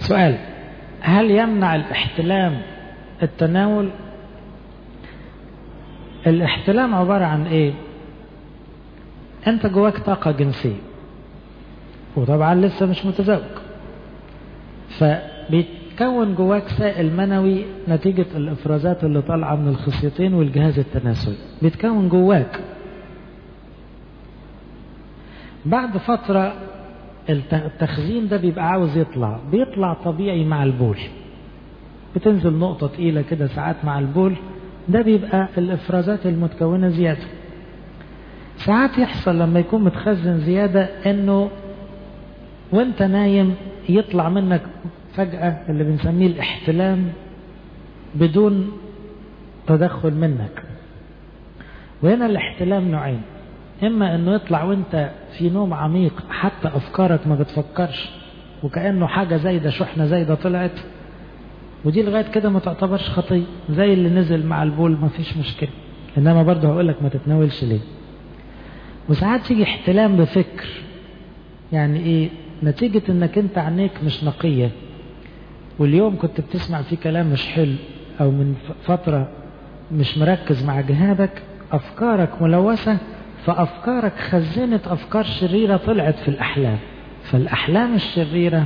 سؤال هل يمنع الاحتلام التناول الاحتلام عبارة عن ايه انت جواك طاقة جنسية وطبعا لسه مش متزوج فبيتكون جواك سائل منوي نتيجة الافرازات اللي طالعة من الخصيتين والجهاز التناسلي بيتكون جواك بعد فترة التخزين ده بيبقى عاوز يطلع بيطلع طبيعي مع البول بتنزل نقطة تقيلة كده ساعات مع البول ده بيبقى الافرازات المتكونة زيادة ساعات يحصل لما يكون متخزن زيادة انه وانت نايم يطلع منك فجأة اللي بنسميه الاحتلام بدون تدخل منك وهنا الاحتلام نوعين اما انه يطلع وانت في نوم عميق حتى افكارك ما بتفكرش وكانه حاجه زايده شحنه زايده طلعت ودي لغايه كده ما تعتبرش خطيه زي اللي نزل مع البول ما فيش مشكله انما برضه هقول لك ما تتناولش ليه وساعات تيجي احتلام بفكر يعني ايه نتيجة انك انت عينيك مش نقية واليوم كنت بتسمع فيه كلام مش حلو او من فترة مش مركز مع جهادك افكارك ملوثة فافكارك خزنت افكار شريرة طلعت في الاحلام فالاحلام الشريرة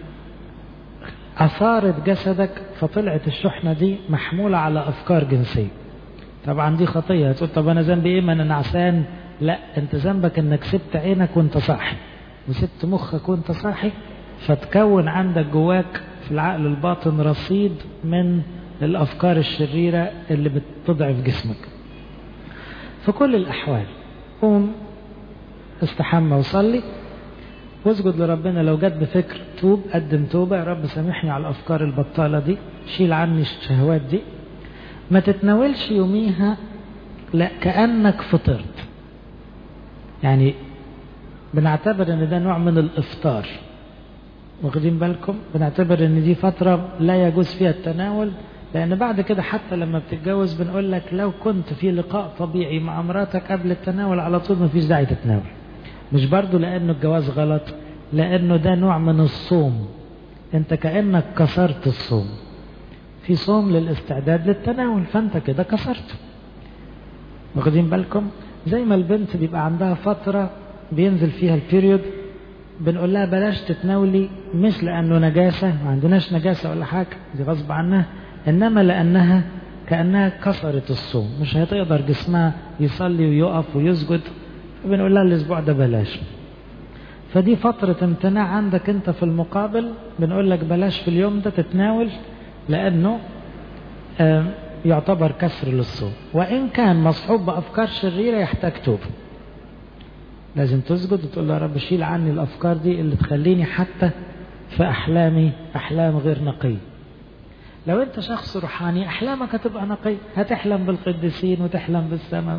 اثارت جسدك فطلعت الشحنة دي محمولة على افكار جنسية طبعا دي خطية هتقول طب انا ذنبي ايه ما انا نعسان لا انت ذنبك انك سبت عينك وانت صاحي وسبت مخك وانت صاحي فتكون عندك جواك في العقل الباطن رصيد من الافكار الشريرة اللي بتضعف جسمك في كل الاحوال قوم استحمى وصلي واسجد لربنا لو جت بفكر توب قدم توبة يا رب سامحني على الأفكار البطالة دي شيل عني الشهوات دي ما تتناولش يوميها لا كأنك فطرت يعني بنعتبر ان ده نوع من الافطار واخدين بالكم بنعتبر ان دي فترة لا يجوز فيها التناول لان بعد كده حتى لما بتتجوز بنقول لك لو كنت في لقاء طبيعي مع مراتك قبل التناول على طول ما فيش داعي تتناول مش برضو لانه الجواز غلط لانه ده نوع من الصوم انت كانك كسرت الصوم في صوم للاستعداد للتناول فانت كده كسرته واخدين بالكم زي ما البنت بيبقى عندها فترة بينزل فيها البيريود بنقول لها بلاش تتناولي مش لأنه نجاسة ما عندناش نجاسة ولا حاجة دي غصب عنها إنما لأنها كأنها كسرت الصوم مش هتقدر جسمها يصلي ويقف ويسجد فبنقول لها الأسبوع ده بلاش فدي فترة امتناع عندك أنت في المقابل بنقول لك بلاش في اليوم ده تتناول لأنه آه يعتبر كسر للصوم وإن كان مصحوب بأفكار شريرة يحتاج توبة لازم تسجد وتقول يا رب شيل عني الأفكار دي اللي تخليني حتى في أحلامي أحلام غير نقية لو أنت شخص روحاني أحلامك هتبقى نقية هتحلم بالقديسين وتحلم بالسماء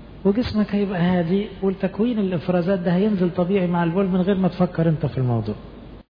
وجسمك هيبقى هادي والتكوين الإفرازات ده هينزل طبيعي مع البول من غير ما تفكر أنت في الموضوع